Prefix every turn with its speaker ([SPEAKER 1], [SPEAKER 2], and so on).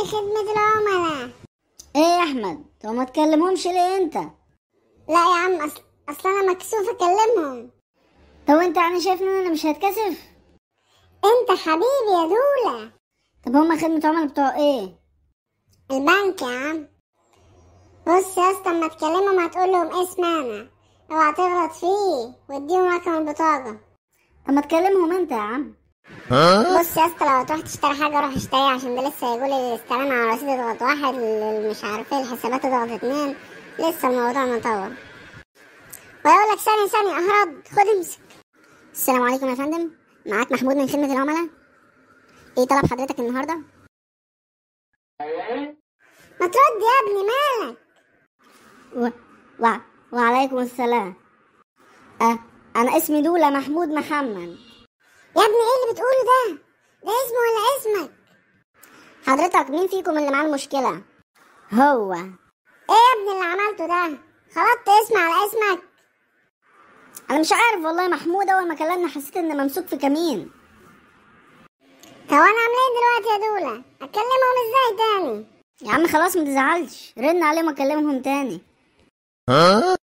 [SPEAKER 1] دي خدمة العملاء
[SPEAKER 2] ايه يا احمد طب ما تكلمهمش ليه انت
[SPEAKER 1] لا يا عم اصل اصل انا مكسوف اكلمهم
[SPEAKER 2] طب انت يعني شايف ان انا مش هتكسف
[SPEAKER 1] انت حبيبي يا دولة
[SPEAKER 2] طب هما خدمة عملاء بتوع ايه
[SPEAKER 1] البنك يا عم بص يا اسطى اما تكلمهم هتقول لهم اسم انا اوعى تغلط فيه واديهم رقم البطاقة
[SPEAKER 2] طب ما تكلمهم انت يا عم
[SPEAKER 1] بص يا اسطى لو هتروح تشتري حاجة روح اشتريها عشان ده لسه هيقول لي استلام على رصيد اضغط واحد ال- مش عارف ايه الحسابات اضغط اتنين لسه الموضوع مطول ويقول لك ثانية ثانية اهرب خد امسك السلام عليكم يا فندم معاك محمود من خدمة العملاء ايه طلب حضرتك النهاردة ما ترد يا ابني مالك
[SPEAKER 2] و... و... وعليكم السلام أه انا اسمي دولة محمود محمد
[SPEAKER 1] يا ابني ايه اللي بتقوله ده ده اسمه ولا اسمك
[SPEAKER 2] حضرتك مين فيكم اللي معاه المشكلة هو
[SPEAKER 1] ايه يا ابني اللي عملته ده خلطت اسم على اسمك
[SPEAKER 2] انا مش عارف والله محمود اول ما كلمنا حسيت ان ممسوك في كمين
[SPEAKER 1] طب انا اعمل ايه دلوقتي يا دولة اكلمهم ازاي تاني
[SPEAKER 2] يا عم خلاص ما تزعلش رن عليهم اكلمهم تاني